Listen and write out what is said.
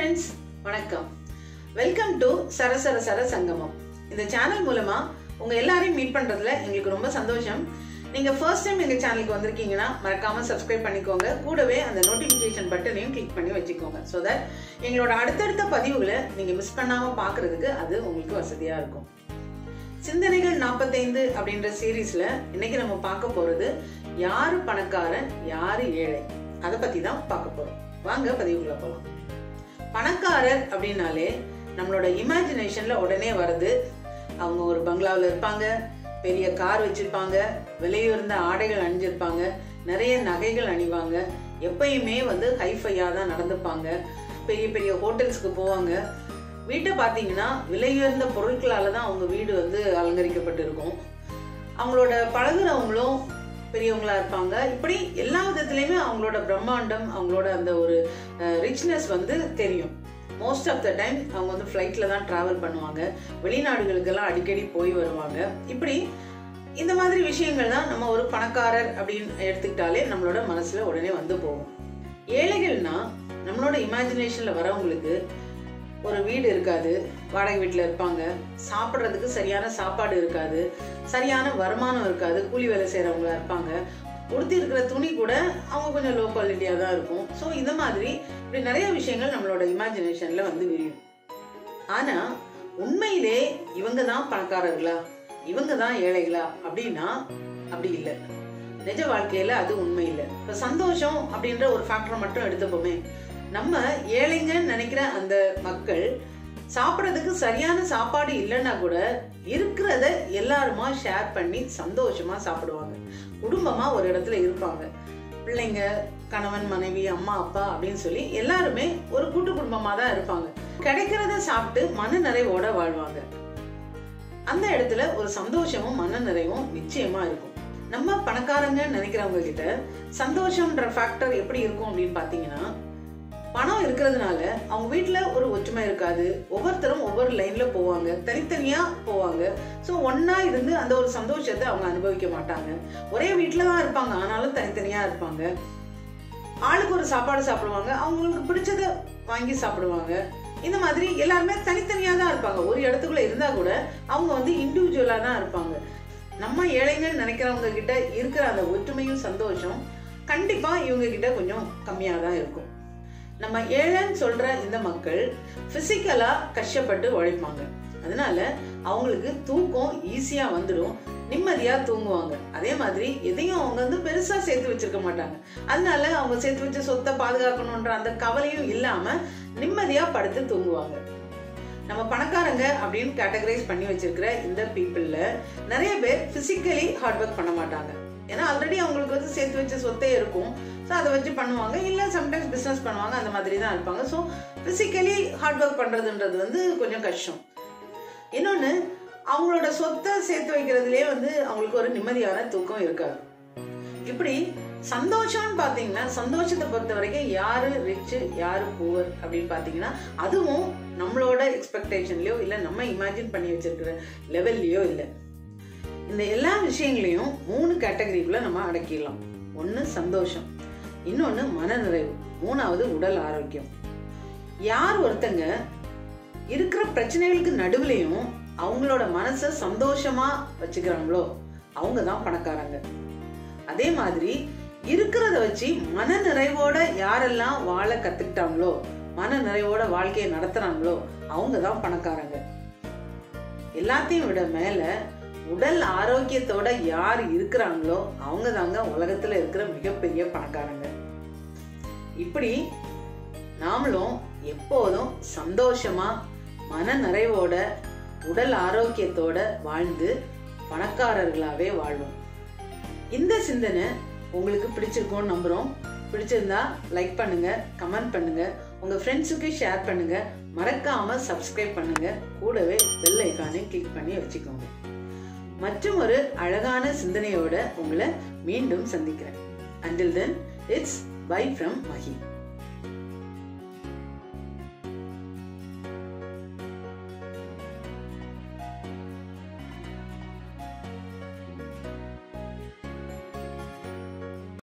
friends வணக்கம் welcome to சரசர சர சங்கமம் இந்த சேனல் மூலமா உங்க எல்லாரையும் மீட் பண்றதுல எங்களுக்கு ரொம்ப சந்தோஷம் நீங்க ஃபர்ஸ்ட் டைம் எங்க சேனலுக்கு வந்திருக்கீங்கன்னா மறக்காம சப்ஸ்கிரைப் பண்ணிக்கோங்க கூடவே அந்த நோட்டிபிகேஷன் பட்டனையும் கிளிக் பண்ணி வச்சுக்கோங்க ஸோ தட் எங்களோட அடுத்தடுத்த பதிவுகளை நீங்க மிஸ் பண்ணாம பார்க்கிறதுக்கு அது உங்களுக்கு வசதியா இருக்கும் சிந்தனைகள் நாற்பத்தைந்து அப்படின்ற சீரீஸ்ல இன்னைக்கு நம்ம பார்க்க போறது யாரு பணக்காரன் யாரு ஏழை அதை பத்தி தான் பார்க்க போறோம் வாங்க பதிவுக்குள்ள போலாம் பணக்காரர் அப்படின்னாலே நம்மளோட இமேஜினேஷன்ல உடனே வருது அவங்க ஒரு பங்களாவில் இருப்பாங்க பெரிய கார் வச்சிருப்பாங்க விலையுயர்ந்த ஆடைகள் அணிஞ்சிருப்பாங்க நிறைய நகைகள் அணிவாங்க எப்பயுமே வந்து ஹைஃபையாக தான் நடந்துப்பாங்க பெரிய பெரிய ஹோட்டல்ஸ்க்கு போவாங்க வீட்டை பார்த்தீங்கன்னா விலையுயர்ந்த பொருட்களால தான் அவங்க வீடு வந்து அலங்கரிக்கப்பட்டிருக்கும் அவங்களோட பழகுறவங்களும் பெரியவங்களா இருப்பாங்க இப்படி எல்லா விதத்துலையுமே அவங்களோட பிரம்மாண்டம் அவங்களோட அந்த ஒரு ரிச்னஸ் வந்து தெரியும் மோஸ்ட் ஆஃப் த டைம் அவங்க வந்து ஃப்ளைட்டில் தான் ட்ராவல் பண்ணுவாங்க வெளிநாடுகளுக்கெல்லாம் அடிக்கடி போய் வருவாங்க இப்படி இந்த மாதிரி விஷயங்கள் தான் நம்ம ஒரு பணக்காரர் அப்படின்னு எடுத்துக்கிட்டாலே நம்மளோட மனசுல உடனே வந்து போகும் ஏழைகள்னா நம்மளோட இமேஜினேஷன்ல வரவங்களுக்கு ஒரு வீடு இருக்காது வாடகை வீட்டில் இருப்பாங்க சாப்பிட்றதுக்கு சரியான சாப்பாடு இருக்காது சரியான வருமானம் இருக்காது கூலி வேலை செய்கிறவங்களா இருப்பாங்க உடுத்தி இருக்கிற துணி கூட அவங்க கொஞ்சம் லோ குவாலிட்டியாக தான் இருக்கும் ஸோ இந்த மாதிரி இப்படி நிறைய விஷயங்கள் நம்மளோட இமேஜினேஷனில் வந்து விரியும் ஆனால் உண்மையிலே இவங்க தான் பணக்காரர்களா இவங்க தான் ஏழைகளா அப்படின்னா அப்படி இல்லை நிஜ வாழ்க்கையில அது உண்மை இல்லை இப்போ சந்தோஷம் அப்படின்ற ஒரு ஃபேக்டரை மட்டும் எடுத்துப்போமே நம்ம ஏழைங்கன்னு நினைக்கிற அந்த மக்கள் சாப்பிட்றதுக்கு சரியான சாப்பாடு இல்லைன்னா கூட இருக்கிறத எல்லாருமா ஷேர் பண்ணி சந்தோஷமா சாப்பிடுவாங்க குடும்பமா ஒரு இடத்துல இருப்பாங்க பிள்ளைங்க கணவன் மனைவி அம்மா அப்பா அப்படின்னு சொல்லி எல்லாருமே ஒரு கூட்டு குடும்பமா தான் இருப்பாங்க கிடைக்கிறத சாப்பிட்டு மன நிறைவோட வாழ்வாங்க அந்த இடத்துல ஒரு சந்தோஷமும் மன நிறைவும் நிச்சயமா இருக்கும் நம்ம பணக்காரங்க நினைக்கிறவங்க கிட்ட சந்தோஷம்ன்ற ஃபேக்டர் எப்படி இருக்கும் அப்படின்னு பாத்தீங்கன்னா பணம் இருக்கிறதுனால அவங்க வீட்டில் ஒரு ஒற்றுமை இருக்காது ஒவ்வொருத்தரும் ஒவ்வொரு லைன்ல போவாங்க தனித்தனியா போவாங்க ஸோ ஒன்னா இருந்து அந்த ஒரு சந்தோஷத்தை அவங்க அனுபவிக்க மாட்டாங்க ஒரே வீட்டில் தான் இருப்பாங்க ஆனாலும் தனித்தனியா இருப்பாங்க ஆளுக்கு ஒரு சாப்பாடு சாப்பிடுவாங்க அவங்களுக்கு பிடிச்சத வாங்கி சாப்பிடுவாங்க இந்த மாதிரி எல்லாருமே தனித்தனியா தான் இருப்பாங்க ஒரு இடத்துக்குள்ள இருந்தா கூட அவங்க வந்து இண்டிவிஜுவலா தான் இருப்பாங்க நம்ம ஏழைங்கன்னு நினைக்கிறவங்க கிட்ட இருக்கிற அந்த ஒற்றுமையும் சந்தோஷம் கண்டிப்பா இவங்க கிட்ட கொஞ்சம் கம்மியா தான் இருக்கும் நம்ம ஏழைன்னு சொல்ற இந்த மக்கள் பிசிக்கலா கஷ்டப்பட்டு உழைப்பாங்க அதனால அவங்களுக்கு தூக்கம் ஈஸியா வந்துடும் நிம்மதியா தூங்குவாங்க அதே மாதிரி எதையும் அவங்க வந்து பெருசா சேர்த்து வச்சிருக்க மாட்டாங்க அதனால அவங்க சேர்த்து வச்ச சொத்தை பாதுகாக்கணுன்ற அந்த கவலையும் இல்லாம நிம்மதியா படுத்து தூங்குவாங்க நம்ம பணக்காரங்க அப்படின்னு கேட்டகரைஸ் பண்ணி வச்சிருக்கிற இந்த பீப்புள்ல நிறைய பேர் பிசிக்கலி ஹார்ட் ஒர்க் பண்ண மாட்டாங்க ஏன்னா ஆல்ரெடி அவங்களுக்கு வந்து சேர்த்து வச்ச சொத்தே இருக்கும் ஸோ அதை வச்சு பண்ணுவாங்க இல்லை சம்டைம்ஸ் பிஸ்னஸ் பண்ணுவாங்க அந்த மாதிரி தான் இருப்பாங்க ஸோ ஃபிசிக்கலி ஹார்ட் ஒர்க் பண்ணுறதுன்றது வந்து கொஞ்சம் கஷ்டம் இன்னொன்று அவங்களோட சொத்தை சேர்த்து வைக்கிறதுலே வந்து அவங்களுக்கு ஒரு நிம்மதியான தூக்கம் இருக்காது இப்படி சந்தோஷம்னு பார்த்தீங்கன்னா சந்தோஷத்தை பொறுத்த வரைக்கும் யாரு ரிச்சு யாரு புவர் அப்படின்னு பார்த்தீங்கன்னா அதுவும் நம்மளோட எக்ஸ்பெக்டேஷன்லயோ இல்லை நம்ம இமேஜின் பண்ணி வச்சிருக்கிற லெவல்லையோ இல்லை இந்த எல்லா விஷயங்களையும் மூணு கேட்டகரிக்குள்ள நம்ம அடக்கிடலாம் ஒன்று சந்தோஷம் இன்னொன்று மனநிறைவு மூணாவது உடல் ஆரோக்கியம் யார் ஒருத்தங்க இருக்கிற பிரச்சனைகளுக்கு நடுவுலையும் அவங்களோட மனசை சந்தோஷமா வச்சுக்கிறாங்களோ அவங்க தான் பணக்காரங்க அதே மாதிரி இருக்கிறத வச்சு மன நிறைவோட யாரெல்லாம் வாழ கத்துக்கிட்டாங்களோ மன நிறைவோட வாழ்க்கையை நடத்துறாங்களோ அவங்க தான் பணக்காரங்க எல்லாத்தையும் விட மேல உடல் ஆரோக்கியத்தோட யார் இருக்கிறாங்களோ அவங்க தாங்க உலகத்துல இருக்கிற மிகப்பெரிய பணக்காரங்க இப்படி நாமளும் எப்போதும் சந்தோஷமா மன நிறைவோட உடல் ஆரோக்கியத்தோட வாழ்ந்து பணக்காரர்களாவே வாழ்வோம் இந்த சிந்தனை உங்களுக்கு பிடிச்சிருக்கும்னு நம்புறோம் பிடிச்சிருந்தா லைக் பண்ணுங்க கமெண்ட் பண்ணுங்க உங்க ஃப்ரெண்ட்ஸுக்கு ஷேர் பண்ணுங்க மறக்காம சப்ஸ்கிரைப் பண்ணுங்க கூடவே பெல் ஐக்கானை கிளிக் பண்ணி வச்சுக்கோங்க மற்றும் ஒரு அழகான சிந்தனையோட உங்களை மீண்டும் சந்திக்கிறேன் until then it's bye from Mahi